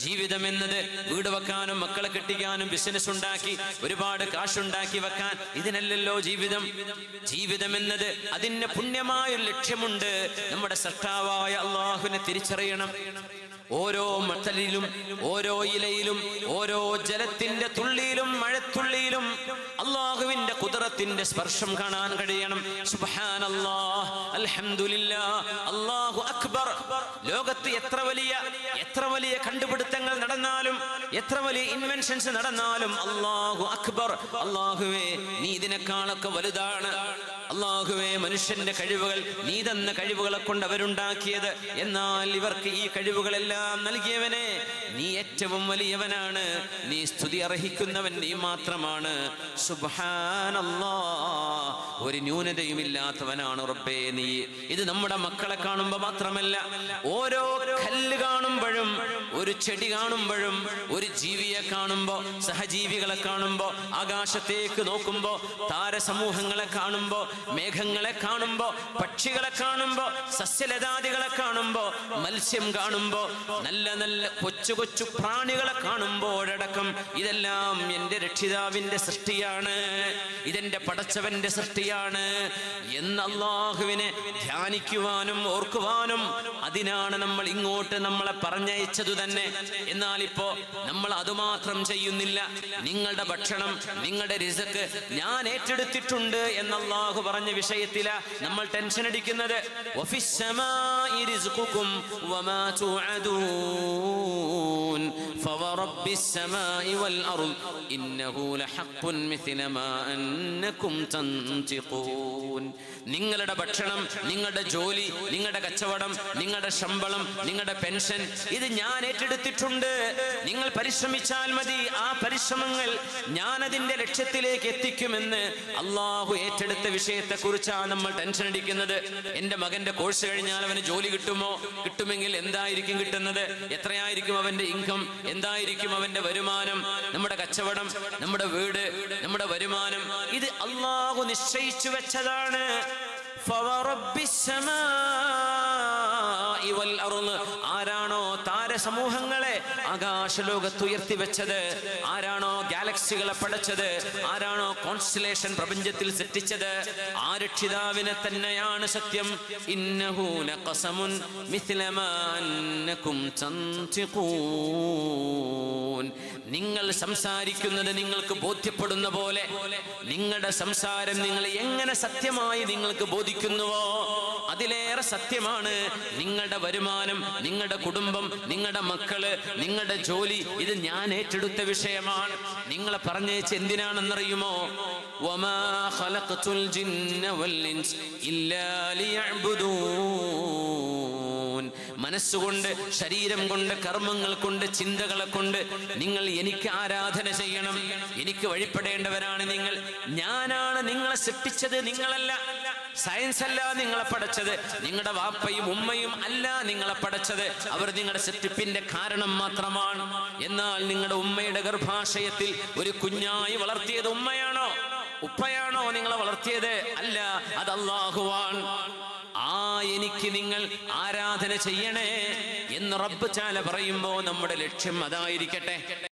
ജീവിതം എന്നത് വീട് വെക്കാനും മക്കളെ കെട്ടിക്കാനും ബിസിനസ് ഉണ്ടാക്കി ഒരുപാട് കാശുണ്ടാക്കി വെക്കാൻ ഇതിനല്ലല്ലോ ജീവിതം ജീവിതം എന്നത് അതിന് പുണ്യമായൊരു ലക്ഷ്യമുണ്ട് നമ്മുടെ സട്ടാവായ അള്ളാഹുവിനെ തിരിച്ചറിയണം ഓരോ മട്ടലിലും ഓരോ ഇലയിലും ഓരോ ജലത്തിന്റെ തുള്ളിയിലും മഴത്തുള്ളിയിലും അള്ളാഹുവിന്റെ കുതിരത്തിന്റെ സ്പർശം കാണാൻ കഴിയണം സുബ്ഹാനല്ലാഹ് അൽഹംദുലില്ലാ അല്ലാഹു അക്ബർ ലോകത്ത് എത്ര വലിയ എത്ര വലിയ കണ്ടുപിടുത്തങ്ങൾ നടന്നാലും എത്ര വലിയ ഇൻവെൻഷൻസ് നടന്നാലും അല്ലാഹു അക്ബർ അല്ലാഹുവേ നീ ഇതിനേക്കാളൊക്കെ വലുതാണ് അള്ളാഹുവേ മനുഷ്യന്റെ കഴിവുകൾ നീ തന്ന കഴിവുകളെ കൊണ്ട് അവരുണ്ടാക്കിയത് എന്നാൽ ഇവർക്ക് ഈ കഴിവുകളെല്ലാം നൽകിയവനെ നീ ഏറ്റവും വലിയവനാണ് നീ സ്തുതി അർഹിക്കുന്നവൻ നീ മാത്രമാണ് സുബ്ഹാനല്ലാ ഒരു ന്യൂനതയുമില്ലാത്തവനാണ് റബ്ബേ നീ ഇത് നമ്മുടെ മക്കളെ കാണുമ്പോൾ മാത്രമല്ല ഓരോ കല്ല് കാണുമ്പോഴും ഒരു ചെടി കാണുമ്പോഴും ഒരു ജീവിയെ കാണുമ്പോ സഹജീവികളെ കാണുമ്പോ ആകാശത്തേക്ക് നോക്കുമ്പോ താരസമൂഹങ്ങളെ കാണുമ്പോ മേഘങ്ങളെ കാണുമ്പോ പക്ഷികളെ കാണുമ്പോ സസ്യലതാദികളെ കാണുമ്പോ മത്സ്യം കാണുമ്പോ നല്ല നല്ല കൊച്ചു കൊച്ചു പ്രാണികളെ കാണുമ്പോഴടക്കം ഇതെല്ലാം എൻ്റെ രക്ഷിതാവിന്റെ സൃഷ്ടിയാണ് ഇതെന്റെ പടച്ചവന്റെ സൃഷ്ടിയാണ് എന്ന് അള്ളാഹുവിനെ ധ്യാനിക്കുവാനും ഓർക്കുവാനും അതിനാണ് നമ്മൾ ഇങ്ങോട്ട് നമ്മളെ പറഞ്ഞയച്ചതു തന്നെ എന്നാൽ ഇപ്പോ നമ്മൾ അതുമാത്രം ചെയ്യുന്നില്ല നിങ്ങളുടെ ഭക്ഷണം നിങ്ങളുടെ റിസക്ക് ഞാൻ ഏറ്റെടുത്തിട്ടുണ്ട് എന്ന് അള്ളാഹു പറഞ്ഞ വിഷയത്തില നമ്മൾ ടെൻഷൻ അടിക്കുന്നത് وَفِي رِزْقُكُمْ وَمَا تُوعَدُونَ فَوَرَبِّ السَّمَاءِ وَالْأَرْضِ إِنَّهُ لَحَقٌّ مِثْلَ مَا أَنَّكُمْ تَنطِقُونَ നിങ്ങളുടെ ഭക്ഷണം നിങ്ങളുടെ ജോലി നിങ്ങളുടെ കച്ചവടം നിങ്ങളുടെ ശമ്പളം നിങ്ങളുടെ പെൻഷൻ ഇത് ഞാൻ ഏറ്റെടുത്തിട്ടുണ്ട് നിങ്ങൾ പരിശ്രമിച്ചാൽ മതി ആ പരിശ്രമങ്ങൾ ഞാൻ അതിന്റെ ലക്ഷ്യത്തിലേക്ക് എത്തിക്കുമെന്ന് അള്ളാഹു ഏറ്റെടുത്ത വിഷയത്തെ കുറിച്ചാണ് നമ്മൾ ടെൻഷൻ അടിക്കുന്നത് എന്റെ മകന്റെ കോഴ്സ് കഴിഞ്ഞാൽ അവന് ജോലി കിട്ടുമോ കിട്ടുമെങ്കിൽ എന്തായിരിക്കും കിട്ടുന്നത് എത്രയായിരിക്കും അവന്റെ ഇൻകം എന്തായിരിക്കും അവന്റെ വരുമാനം നമ്മുടെ കച്ചവടം നമ്മുടെ വീട് നമ്മുടെ വരുമാനം ഇത് അള്ളാഹു നിശ്ചയിച്ചു വെച്ചതാണ് فورب السماء والأرض ആരാണോ താരസമൂഹങ്ങളെ ആകാശലോകത്ത് ഉയർത്തി വെച്ചത് ആരാണോ ഗാലക്സികളെ പടച്ചത് ആരാണോ കോൺസ്റ്റലേഷൻ പ്രപഞ്ചത്തിൽ സൃഷ്ടിച്ചത് ആ രക്ഷിതാവിനെ തന്നെയാണ് സത്യം ഇന്നഹൂന ഖസമുൻ മിഥ്ല മാ അന്നകും തൻതിഖൂൻ നിങ്ങൾ സംസാരിക്കുന്നത് നിങ്ങൾക്ക് ബോധ്യപ്പെടുന്ന പോലെ നിങ്ങളുടെ സംസാരം നിങ്ങൾ എങ്ങനെ സത്യമായി നിങ്ങൾക്ക് ബോധിക്കുന്നുവോ അതിലേറെ സത്യമാണ് നിങ്ങളുടെ വരുമാനം നിങ്ങളുടെ കുടുംബം നിങ്ങളുടെ മക്കള് നിങ്ങളുടെ ജോലി ഇത് ഞാൻ ഏറ്റെടുത്ത വിഷയമാണ് നിങ്ങളെ പറഞ്ഞേച്ച് എന്തിനാണെന്നറിയുമോ വമാ ഖലഖ്തുൽ ജിന്ന വൽ ഇൻസ് ഇല്ലാ ലിയഅ്ബുദൂൻ മനസ്സുകൊണ്ട് ശരീരം കൊണ്ട് കർമ്മങ്ങൾ കൊണ്ട് ചിന്തകളെ കൊണ്ട് നിങ്ങൾ എനിക്ക് ആരാധന ചെയ്യണം എനിക്ക് വഴിപ്പെടേണ്ടവരാണ് നിങ്ങൾ ഞാനാണ് നിങ്ങളെ സൃഷ്ടിച്ചത് നിങ്ങളല്ല സയൻസ് അല്ല നിങ്ങളെ പടച്ചത് നിങ്ങളുടെ വാപ്പയും ഉമ്മയും അല്ല നിങ്ങളെ പടച്ചത് അവർ നിങ്ങളുടെ സൃഷ്ടിപ്പിന്റെ കാരണം മാത്രമാണ് എന്നാൽ നിങ്ങളുടെ ഉമ്മയുടെ ഗർഭാശയത്തിൽ ഒരു കുഞ്ഞായി വളർത്തിയത് ഉമ്മയാണോ ഉപ്പയാണോ നിങ്ങളെ വളർത്തിയത് അല്ല അത് അള്ളാഹുവാൻ ആ എനിക്ക് നിങ്ങൾ ആരാധന ചെയ്യണേ എന്ന് റബ്ബ് ചാല പറയുമ്പോ നമ്മുടെ ലക്ഷ്യം അതായിരിക്കട്ടെ